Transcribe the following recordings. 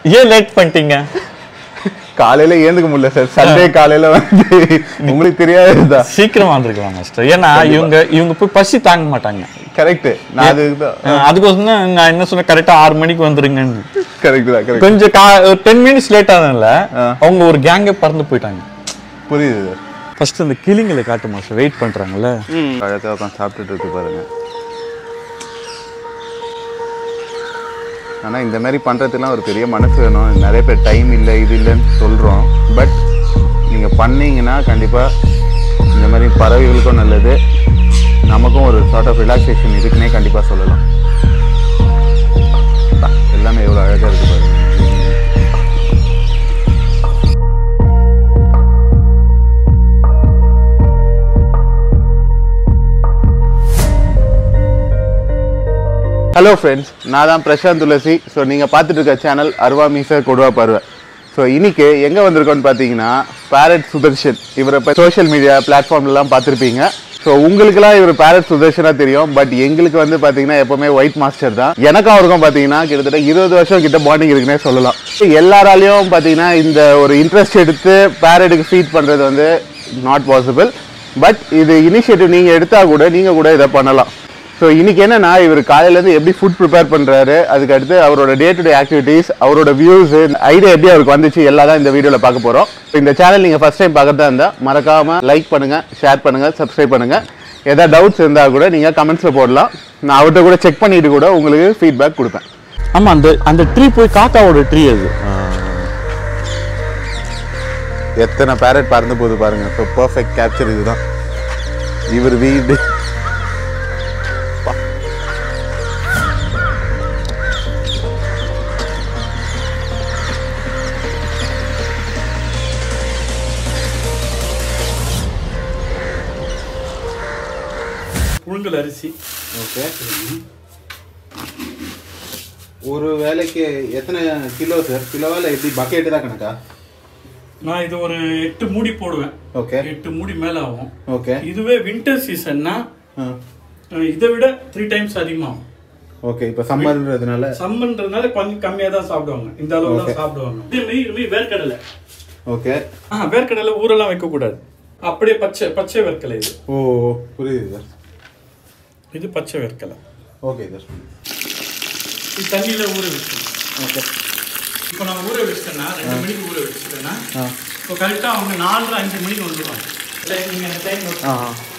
ஏன் லேட் பண்ணிட்டீங்க காலையில ஏந்துக்க முடியல சார் சண்டே காலையில வந்து உங்களுக்கு தெரியாதுதா சீக்கிரமா வந்திருக்கலாம் மாஸ்டர் ஏன்னா இவங்க இவங்க போய் பசி தாங்க மாட்டாங்க கரெக்ட் நான் அதுதான் அஹ் அதுக்கோசரம் தான் நான் என்ன சொன்னேன் கரெக்டா ஆறு மணிக்கு வந்துருங்கன்னு கரெக்ட் தான் கரெக்ட் கொஞ்சம் கா டென் மினிட்ஸ் லேட் ஆனதுல அவங்க ஒரு கேங்கே பறந்து போயிட்டாங்க புரியுது சார் ஃபர்ஸ்ட் அந்த கிளிங்களை காட்டு மாஸ்டர் வெயிட் பண்றாங்கல்ல அழகா உட்காந்து சாப்பிட்டுட்டு இருக்கு பாருங்க ஆனா இந்த மாதிரி பண்றதுலாம் ஒரு பெரிய மனசு வேணும் நிறைய பேர் டைம் இல்லை இது இல்லைன்னு சொல்றோம் பட் நீங்க பண்ணீங்கன்னா கண்டிப்பா இந்த மாதிரி பறவைகளுக்கும் நல்லது நமக்கும் ஒரு சார்ட் ஆஃப் ரிலாக்ஸேஷன் இருக்குன்னே கண்டிப்பா சொல்லலாம் பா, எல்லாமே எவ்வளவு அழகா இருக்கு பாருங்க ஹலோ ஃப்ரெண்ட்ஸ் நான் தான் பிரசாந்த் துளசி ஸோ நீங்கள் பார்த்துட்டு இருக்க சேனல் அருவா மீச கொடுவா பருவ ஸோ இன்னைக்கு எங்கே வந்திருக்கோம்னு பார்த்தீங்கன்னா பேரட் சுதர்ஷன் இவரை இப்போ சோஷியல் மீடியா பிளாட்ஃபார்ம்லாம் பார்த்துருப்பீங்க ஸோ உங்களுக்குலாம் இவர் பேரட் சுதர்ஷனாக தெரியும் பட் எங்களுக்கு வந்து பார்த்தீங்கன்னா எப்போவுமே ஒயிட் மாஸ்டர் தான் எனக்கும் அவருக்கும் பார்த்தீங்கன்னா கிட்டத்தட்ட இருபது வருஷம் கிட்ட பாண்டிங் இருக்குன்னே சொல்லலாம் So, எல்லாராலையும் பார்த்தீங்கன்னா இந்த ஒரு இன்ட்ரெஸ்ட் எடுத்து பேரட்டுக்கு ஃபீட் பண்ணுறது வந்து நாட் பாசிபிள் பட் இது இனிஷியேட்டிவ் நீங்கள் எடுத்தால் கூட நீங்கள் கூட இதை பண்ணலாம் ஸோ இன்னைக்கு என்னன்னா இவர் காலையிலேருந்து எப்படி ஃபுட் ப்ரிப்பேர் பண்ணுறாரு அதுக்கு அடுத்து அவரோட டே டு டே ஆக்டிவிட்டீஸ் அவரோட வியூஸ் ஐடியா எப்படி அவருக்கு வந்துச்சு எல்லாம் தான் இந்த வீடியோவில் பார்க்க போகிறோம் இந்த சேனல் நீங்கள் ஃபஸ்ட் டைம் பார்க்கறதா இருந்தால் மறக்காமல் லைக் பண்ணுங்கள் ஷேர் பண்ணுங்கள் சப்ஸ்கிரைப் பண்ணுங்கள் ஏதாவது டவுட்ஸ் இருந்தால் கூட நீங்கள் கமெண்ட்ஸில் போடலாம் நான் அவர்கிட்ட கூட செக் பண்ணிட்டு கூட உங்களுக்கு ஃபீட்பேக் கொடுப்பேன் ஆமா அந்த அந்த ட்ரீ போய் காக்காவோட ட்ரீ அது எத்தனை பேரட் பறந்து போகுது பாருங்க ஸோ பர்ஃபெக்ட் கேப்சர் இதுதான் இவர் வீடு புழுங்கல் அரிசி ஓகே ஒரு வேலைக்கு எத்தனை கிலோ சார் கிலோவா இல்லை எப்படி பக்கெட்டு தான் கணக்கா நான் இது ஒரு எட்டு மூடி போடுவேன் ஓகே எட்டு மூடி மேல ஆகும் ஓகே இதுவே வின்டர் சீசன்னா இதை விட த்ரீ டைம்ஸ் அதிகமாகும் ஓகே இப்போ சம்மர்ன்றதுனால சம்மன்றதுனால கொஞ்சம் கம்மியா தான் சாப்பிடுவாங்க இந்த அளவு தான் சாப்பிடுவாங்க இதுமே இதுமே வேர்க்கடலை ஓகே ஆ வேர்க்கடலை ஊரெல்லாம் வைக்க கூடாது அப்படியே பச்சை பச்சை வேர்க்கடலை இது ஓ புரியுது சார் இது பச்சை வேர்க்கடலை ஓகே சார் இது தண்ணியில ஊற வச்சிடணும் ஓகே இப்போ நான் ஊற வச்சிட்டேன்னா ரெண்டு மணிக்கு ஊற வச்சுட்டேன்னா ஆ இப்போ கரெக்டா அவங்க நாலரை அஞ்சு மணிக்கு வந்துடுவாங்க இல்லை நீங்க அந்த டைம் ஆ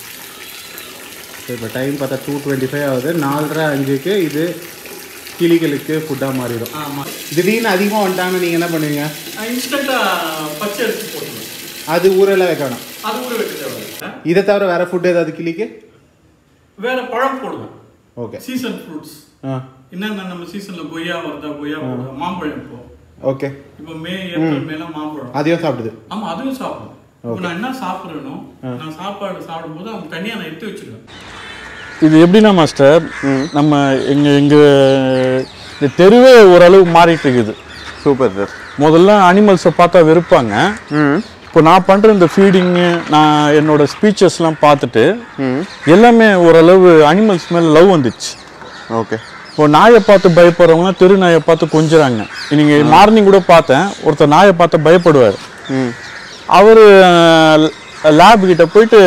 இப்போ டைம் பார்த்தா டூ டுவெண்ட்டி ஃபைவ் ஆகுது நாலரை அஞ்சுக்கு இது கிளிகளுக்கு ஃபுட்டாக மாறிடும் ஆமா திடீர்னு அதிகமாக வந்துட்டாங்கன்னு நீங்கள் என்ன பண்ணுவீங்க இன்ஸ்டண்டா பச்சை அரிசி போட்டுருவேன் அது ஊரெல்லாம் வைக்கணும் அது ஊற வைக்க தேவையில்லை இதை தவிர வேற ஃபுட் ஏதாவது கிளிக்கு வேற பழம் போடுவேன் ஓகே சீசன் ஃப்ரூட்ஸ் ஆ என்னென்ன நம்ம சீசன்ல கொய்யா வருதா கொய்யா போடுவோம் மாம்பழம் இப்போ ஓகே இப்போ மே ஏப்ரல் மேல மாம்பழம் அதையும் சாப்பிடுது ஆமா அதுவும் சாப்பிடும் இப்போ நான் என்ன சாப்பிடுறேனோ நான் சாப்பாடு சாப்பிடும்போது அவங்க தனியா நான் எடுத்து வச்சிருவேன் இது எப்படின்னா மாஸ்டர் நம்ம எங்க எங்க இந்த தெருவே ஓரளவு மாறிட்டு இருக்குது சூப்பர் சார் முதல்ல அனிமல்ஸை பார்த்தா வெறுப்பாங்க ம் இப்போ நான் பண்ற இந்த ஃபீடிங்கு நான் என்னோட ஸ்பீச்சஸ்லாம் பார்த்துட்டு ம் எல்லாமே ஓரளவு அனிமல்ஸ் மேல லவ் வந்துச்சு ஓகே இப்போ நாயை பார்த்து பயப்படுறவங்க தெரு நாயை பார்த்து கொஞ்சுறாங்க இன்னைக்கு மார்னிங் கூட பார்த்தேன் ஒருத்தர் நாயை பார்த்து பயப்படுவார் ம் அவர் லேப் கிட்ட போயிட்டு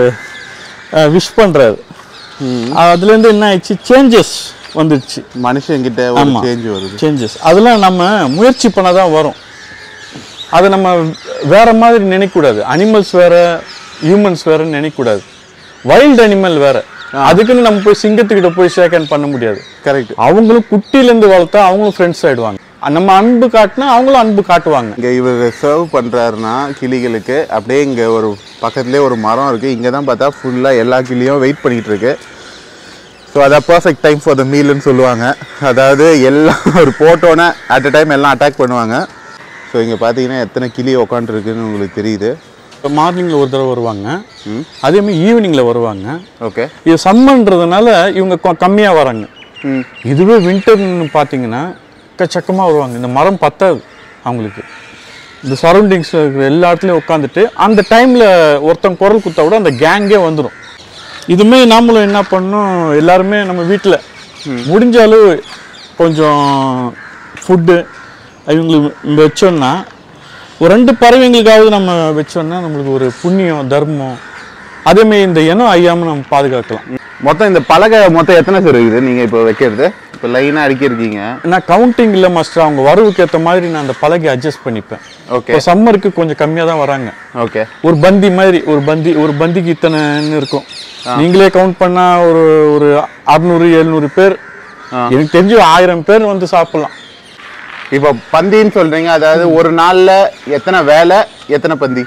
விஷ் பண்றாரு அதுலேருந்து என்ன ஆயிடுச்சு சேஞ்சஸ் வந்துடுச்சு மனுஷங்கிட்ட ஒரு ஆமா. சேஞ்ச் வருது சேஞ்சஸ் அதெல்லாம் நம்ம முயற்சி பண்ணாதான் வரும் அதை நம்ம வேற மாதிரி நினைக்கக்கூடாது அனிமல்ஸ் வேற ஹியூமன்ஸ் வேறன்னு நினைக்கக்கூடாது வைல்ட் அனிமல் வேற அதுக்குன்னு நம்ம போய் சிங்கத்துக்கிட்ட போய் ஷேக்கன் பண்ண முடியாது கரெக்ட் அவங்களும் குட்டிலேருந்து வளர்த்தா அவங்களும் ஃப்ரெண்ட்ஸ் ஆயிடுவாங்க நம்ம அன்பு காட்டினா அவங்களும் அன்பு காட்டுவாங்க இங்க இவர் சர்வ் பண்றாருன்னா கிளிகளுக்கு அப்படியே இங்க ஒரு பக்கத்துலேயே ஒரு மரம் இருக்கு இங்க தான் பார்த்தா ஃபுல்லா எல்லா கிளியும் வெயிட் பண்ணிட்டு இருக்கு ஸோ அதான் பர்ஃபெக்ட் டைம் ஃபார் த மீல்னு சொல்லுவாங்க அதாவது எல்லாம் ஒரு போட்டோன்னே அட் அ டைம் எல்லாம் அட்டாக் பண்ணுவாங்க ஸோ இங்கே பார்த்தீங்கன்னா எத்தனை கிளி உக்காண்ட்ருக்குன்னு உங்களுக்கு தெரியுது இப்போ மார்னிங்கில் ஒரு தடவை வருவாங்க அதே மாதிரி ஈவினிங்கில் வருவாங்க ஓகே இது சம்மன்றதுனால இவங்க கம்மியாக வராங்க ம் இதுவே வின்டர்னு பார்த்தீங்கன்னா எக்கச்சக்கமாக வருவாங்க இந்த மரம் பத்தாது அவங்களுக்கு இந்த சரௌண்டிங்ஸ் இருக்கிற எல்லா இடத்துலையும் உட்காந்துட்டு அந்த டைமில் ஒருத்தன் குரல் குத்தா கூட அந்த கேங்கே வந்துடும் இதுமே நாமளும் என்ன பண்ணணும் எல்லாருமே நம்ம வீட்டில் முடிஞ்ச அளவு கொஞ்சம் ஃபுட்டு இவங்களுக்கு வச்சோம்னா ஒரு ரெண்டு பறவைங்களுக்காவது நம்ம வச்சோம்னா நம்மளுக்கு ஒரு புண்ணியம் தர்மம் அதேமாதிரி இந்த இனம் அழியாம நம்ம பாதுகாக்கலாம் மொத்தம் இந்த பலகை மொத்தம் எத்தனை சார் இருக்குது நீங்க இப்போ வைக்கிறது இப்போ லைனா அடிக்கிருக்கீங்க நான் கவுண்டிங் இல்லை மாஸ்டர் அவங்க வரவுக்கு ஏற்ற மாதிரி நான் அந்த பலகை அட்ஜஸ்ட் பண்ணிப்பேன் ஓகே இப்போ சம்மருக்கு கொஞ்சம் கம்மியாக தான் வராங்க ஓகே ஒரு பந்தி மாதிரி ஒரு பந்தி ஒரு பந்திக்கு இத்தனைன்னு இருக்கும் நீங்களே கவுண்ட் பண்ணா ஒரு ஒரு அறுநூறு எழுநூறு பேர் எனக்கு தெரிஞ்சு ஆயிரம் பேர் வந்து சாப்பிடலாம் இப்போ பந்தின்னு சொல்றீங்க அதாவது ஒரு நாள்ல எத்தனை வேலை எத்தனை பந்தி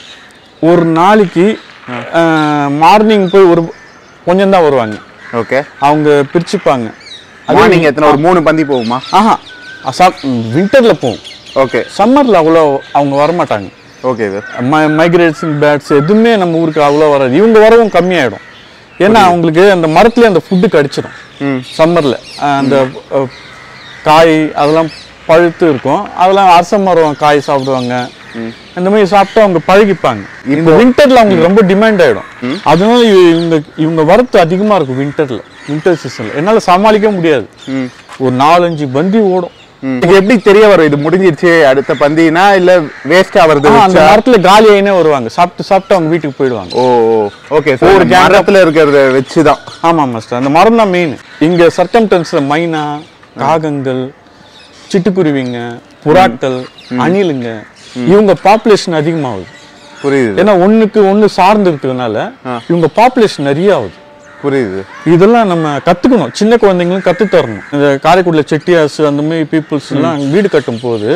ஒரு நாளைக்கு மார்னிங் போய் ஒரு கொஞ்சம் தான் வருவாங்க ஓகே அவங்க பிரிச்சுப்பாங்க மார்னிங் எத்தனை ஒரு மூணு பந்தி போகுமா ஆஹா வின்டரில் போகும் ஓகே சம்மரில் அவ்வளோ அவங்க வரமாட்டாங்க ஓகே சார் மைக்ரேட்ஸிங் பேட்ஸ் எதுவுமே நம்ம ஊருக்கு அவ்வளோ வராது இவங்க வரவும் கம்மியாயிடும் ஏன்னா அவங்களுக்கு அந்த மரத்துல அந்த ஃபுட்டு கடிச்சிடும் ம் சம்மரில் அந்த அஹ், காய் அதெல்லாம் பழுத்து இருக்கும் அதெல்லாம் அரச மரம் காய் சாப்பிடுவாங்க அந்த மாதிரி சாப்பிட்டு அவங்க பழகிப்பாங்க இந்த வின்டர்ல அவங்களுக்கு ரொம்ப டிமாண்ட் ஆயிடும் அதனால இவ- இவங்க இவங்க வரத்து அதிகமா இருக்கும் வின்டர்ல வின்டர் சீசன்ல என்னால சமாளிக்க முடியாது ம் ஒரு நாலஞ்சு பந்தி ஓடும் இது எப்படி தெரிய வரும் இது முடிஞ்சிருச்சு அடுத்த பந்தினா இல்ல வேஸ்ட் ஆவறது ஆனா, அந்த வச்சா? மரத்துல காலி ஆயினே வருவாங்க சாப்பிட்டு சாப்பிட்டு அவங்க வீட்டுக்கு போயிடுவாங்க ஓ ஓகே ஒரு கேரளத்துல இருக்கிறத வச்சுதான் ஆமா மாஸ்டர் அந்த மரம் தான் மெயின் இங்க சர்க்கம்டன்ஸ்ல மைனா காகங்கள் சிட்டுக்குருவிங்க புறாக்கள் அணிலுங்க இவங்க பாப்புலேஷன் அதிகமாகுது புரியுது ஏன்னா ஒண்ணுக்கு ஒண்ணு சார்ந்து இருக்கிறதுனால இவங்க பாப்புலேஷன் நிறைய ஆகுது புரியுது இதெல்லாம் நம்ம கத்துக்கணும் சின்ன குழந்தைங்களும் கத்து தரணும் இந்த காரைக்குடியில் செட்டியாஸ் அந்த மாதிரி பீப்புள்ஸ் எல்லாம் வீடு கட்டும் போது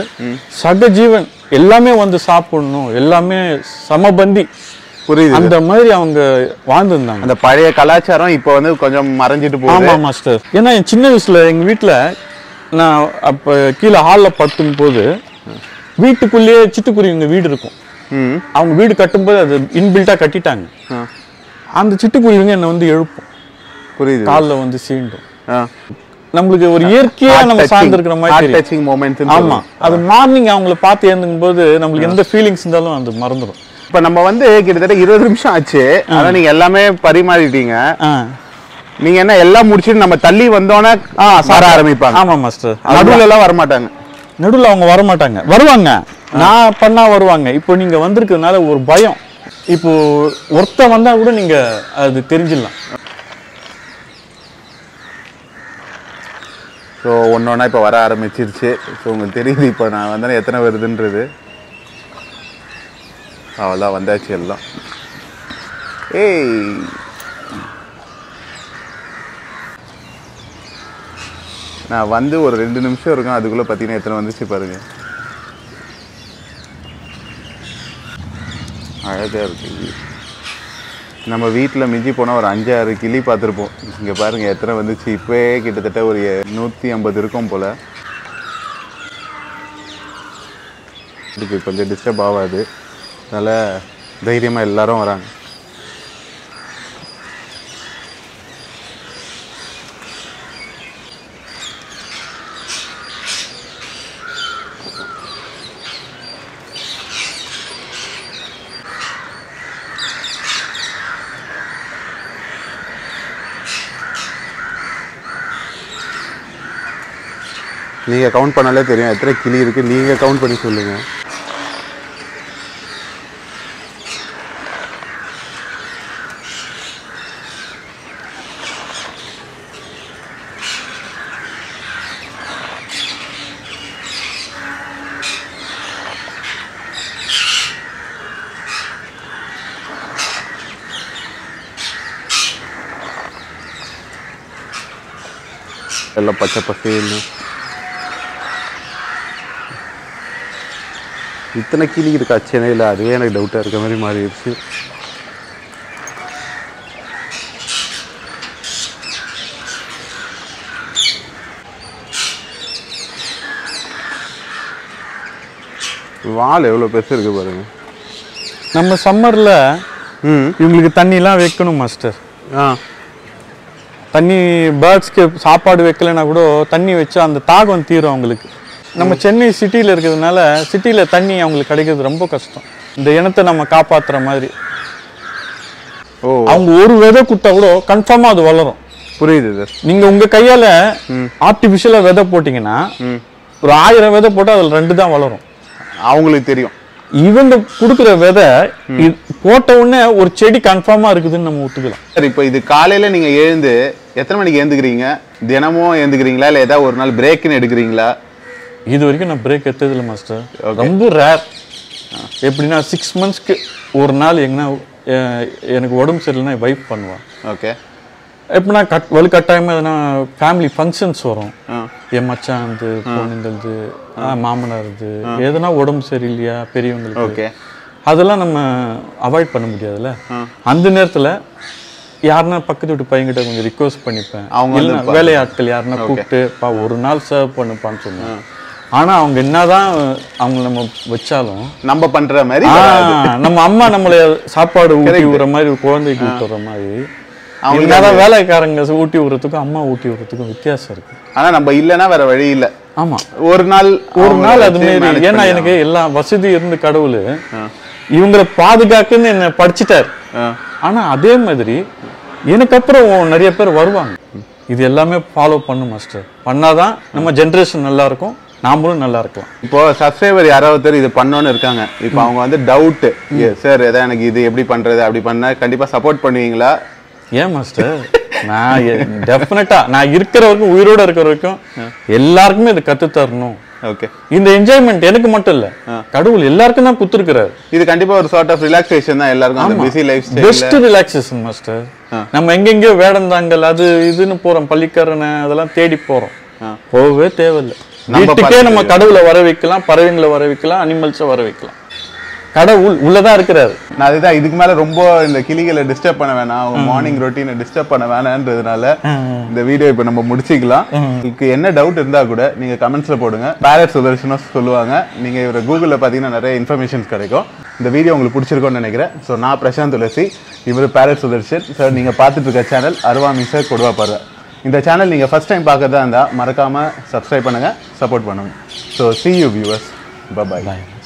சக ஜீவன் எல்லாமே வந்து சாப்பிடணும் எல்லாமே சமபந்தி புரியுது அந்த மாதிரி அவங்க வாழ்ந்துருந்தாங்க அந்த பழைய கலாச்சாரம் இப்போ வந்து கொஞ்சம் மறைஞ்சிட்டு போகுது ஆமா மாஸ்டர் ஏன்னா என் சின்ன வயசுல எங்க வீட்ல நான் அப்ப கீழே ஹாலில் படுத்தும் போது வீட்டுக்குள்ளேயே சிட்டுக்குருவிங்க வீடு இருக்கும் ம் அவங்க வீடு கட்டும்போது அது இன்பில்ட்டா கட்டிட்டாங்க ஆ, அந்த சிட்டுக்குருவிங்க என்னை வந்து எழுப்பும் புரியுது காலில் வந்து சீண்டும் ஆ. நம்மளுக்கு ஒரு இயற்கையா நம்ம சார்ந்திருக்கிற மாதிரி தெரியும். டச்சிங் மூமெண்ட்ஸ் ஆமா அது மார்னிங் அவங்கள பார்த்து எழுந்துக்கும் போது நம்மளுக்கு எந்த ஃபீலிங்ஸ் இருந்தாலும் அது மறந்துடும் இப்போ நம்ம வந்து கிட்டத்தட்ட இருபது நிமிஷம் ஆச்சு அதான் நீங்க எல்லாமே பரிமாறிட்டீங்க ஆ நீங்க என்ன எல்லாம் முடிச்சுட்டு நம்ம தள்ளி வந்தோன்னே வர ஆரம்பிப்பாங்க ஆமா மாஸ்டர் நடுவுல எல்லாம் வர மாட்டாங்க நடுவில் அவங்க வர மாட்டாங்க வருவாங்க நான் பண்ணா வருவாங்க இப்போ நீங்க வந்திருக்கிறதுனால ஒரு பயம் இப்போ ஒருத்தன் வந்தா கூட நீங்க அது தெரிஞ்சிடலாம் ஸோ ஒன்று ஒன்றா இப்போ வர ஆரம்பிச்சிருச்சு ஸோ உங்களுக்கு தெரியுது இப்போ நான் வந்தேன் எத்தனை வருதுன்றது அவ்வளோதான் வந்தாச்சு எல்லாம் ஏய் நான் வந்து ஒரு ரெண்டு நிமிஷம் இருக்கும் அதுக்குள்ளே பார்த்தீங்கன்னா எத்தனை வந்துச்சு பாருங்க அழகாக இருக்கு நம்ம வீட்டில் மிஞ்சி போனால் ஒரு அஞ்சாறு கிளி பார்த்துருப்போம் இங்கே பாருங்கள் எத்தனை வந்துச்சு இப்போயே கிட்டத்தட்ட ஒரு நூற்றி ஐம்பது இருக்கும் போல் இதுக்கு கொஞ்சம் டிஸ்டர்ப் ஆகாது அதனால் தைரியமாக எல்லாரும் வராங்க நீங்கள் கவுண்ட் பண்ணாலே தெரியும் எத்தனை கிளி இருக்குது நீங்கள் கவுண்ட் பண்ணி சொல்லுங்கள் எல்லாம் பச்சை பசேல்னு இத்தனை கிளி இருக்கா சென்னையில் அதுவே எனக்கு டவுட்டாக இருக்க மாதிரி மாறிடுச்சு வால் எவ்வளோ பெருசு இருக்கு பாருங்க நம்ம சம்மர்ல ம் இவங்களுக்கு தண்ணிலாம் வைக்கணும் மாஸ்டர் ஆ தண்ணி பேர்ட்ஸ்க்கு சாப்பாடு வைக்கலைன்னா கூட தண்ணி வச்சா அந்த தாகம் தீரும் அவங்களுக்கு நம்ம சென்னை சிட்டியில் இருக்கிறதுனால சிட்டியில் தண்ணி அவங்களுக்கு கிடைக்கிறது ரொம்ப கஷ்டம் இந்த இனத்தை நம்ம காப்பாத்துற மாதிரி ஓ அவங்க ஒரு விதை கொடுத்தா கூட கன்ஃபார்மாக அது வளரும் புரியுது சார் நீங்க உங்க கையால ஆர்டிபிஷியலா விதை போட்டீங்கன்னா ம் ஒரு ஆயிரம் விதை போட்டு அதில் ரெண்டு தான் வளரும் அவங்களுக்கு தெரியும் இவங்க கொடுக்குற விதை இது போட்ட உடனே ஒரு செடி கன்ஃபார்மாக இருக்குதுன்னு நம்ம ஒத்துக்கலாம் சார் இப்போ இது காலையில நீங்க எழுந்து எத்தனை மணிக்கு எழுந்துக்கிறீங்க தினமும் எழுந்துக்கிறீங்களா இல்ல ஏதாவது ஒரு நாள் பிரேக்குன்னு எடுக்கிறீங்களா இது வரைக்கும் நான் பிரேக் எடுத்ததில்ல மாஸ்டர் ரொம்ப ரேர் எப்படின்னா சிக்ஸ் மந்த்ஸ்க்கு ஒரு நாள் எங்கன்னா அஹ், எனக்கு உடம்பு சரியில்லைன்னா வைப் பண்ணுவேன் ஓகே எப்படின்னா கட் வலுக்கட்டாயமாக எதனா ஃபேமிலி ஃபங்க்ஷன்ஸ் வரும் ஆ. என் மச்சான்து பொண்ணுங்களது மாமனார்து எதனா உடம்பு சரியில்லையா பெரியவங்களுக்கு ஓகே அதெல்லாம் நம்ம அவாய்ட் பண்ண முடியாதுல்ல அந்த நேரத்தில் யாருன்னா பக்கத்து வீட்டு பையன்கிட்ட கொஞ்சம் ரிக்வஸ்ட் பண்ணிப்பேன் அவங்க வந்து இல்லைன்னா வேலையாட்கள் யாருன்னா கூப்பிட்டு பா ஒரு நாள் சர்வ் பண்ணுப்பான்னு சொன்னேன் ஆனா அவங்க என்னதான் அவங்க நம்ம வச்சாலும் நம்ம பண்ற மாதிரி ஆ, நம்ம அம்மா நம்மள சாப்பாடு ஊட்டி விடுற மாதிரி ஒரு குழந்தைக்கு ஊட்டுற மாதிரி என்னதான் வேலைக்காரங்க ஊட்டி விடுறதுக்கும் அம்மா ஊட்டி விடுறதுக்கும் வித்தியாசம் இருக்கு ஆனா நம்ம இல்லைன்னா வேற வழி இல்ல ஆமா ஒரு நாள் ஒரு அவங்கள நாள் அது வச்சு மாதிரி manage ஏன்னா பண்ணி எனக்கு எல்லா வசதி இருந்து கடவுள் இவங்களை பாதுகாக்குன்னு என்ன படிச்சுட்டாரு ஆ. ஆனா அதே மாதிரி எனக்கு அப்புறம் நிறைய பேர் வருவாங்க இது எல்லாமே ஃபாலோ பண்ணு மாஸ்டர் பண்ணாதான் நம்ம ஜென்ரேஷன் நல்லா இருக்கும் நாமளும் நல்லா இருக்கலாம் இப்போ சப்ஸ்கிரைபர் யாராவது இது பண்ணோன்னு இருக்காங்க இப்போ அவங்க வந்து டவுட் சார் எதாவது எனக்கு இது எப்படி பண்றது அப்படி பண்ண கண்டிப்பா சப்போர்ட் பண்ணுவீங்களா ஏன் மாஸ்டர் நான் டெஃபினட்டா நான் இருக்கிற வரைக்கும் உயிரோட இருக்கிற வரைக்கும் எல்லாருக்குமே இது கத்து தரணும் ஓகே இந்த என்ஜாய்மெண்ட் எனக்கு மட்டும் இல்ல கடவுள் எல்லாருக்கும் தான் குத்துருக்கிறாரு இது கண்டிப்பா ஒரு சார்ட் ஆஃப் ரிலாக்ஸேஷன் தான் எல்லாருக்கும் அந்த busy lifestyle best relaxation master நம்ம எங்கெங்கயோ வேடந்தாங்கல் அது இதுன்னு போறோம் பள்ளிக்கரணை அதெல்லாம் தேடி போறோம் போகவே தேவையில்லை வீட்டுக்கே நம்ம கடவுளை வர வைக்கலாம் பறவைங்களை வர வைக்கலாம் அனிமல்ஸை வர வைக்கலாம் கடவுள் உள்ளதான் இருக்கிறாரு நான் அதுதான் இதுக்கு மேல ரொம்ப இந்த கிளிகளை டிஸ்டர்ப் பண்ண வேணாம் அவங்க மார்னிங் ரொட்டீனை டிஸ்டர்ப் பண்ண வேணான்றதுனால இந்த வீடியோ இப்போ நம்ம முடிச்சிக்கலாம் உங்களுக்கு என்ன டவுட் இருந்தா கூட நீங்க கமெண்ட்ஸ்ல போடுங்க பேரட் சுதர்ஷனும் சொல்லுவாங்க நீங்க இவரை கூகுளில் பார்த்தீங்கன்னா நிறைய இன்ஃபர்மேஷன்ஸ் கிடைக்கும் இந்த வீடியோ உங்களுக்கு பிடிச்சிருக்கும்னு நினைக்கிறேன் ஸோ நான் பிரசாந்த் துளசி இவர் பேரட் சுதர்ஷன் சார் நீங்க பார்த்துட்டு இருக்க சேனல் அருவாமி சார் கொடுவா பார்வை இந்த சேனல் நீங்க ஃபர்ஸ்ட் டைம் பார்க்கறதா இருந்தா மறக்காம சப்ஸ்கிரைப் பண்ணுங்க சப்போர்ட் பண்ணுங்க so see you viewers bye bye Bye.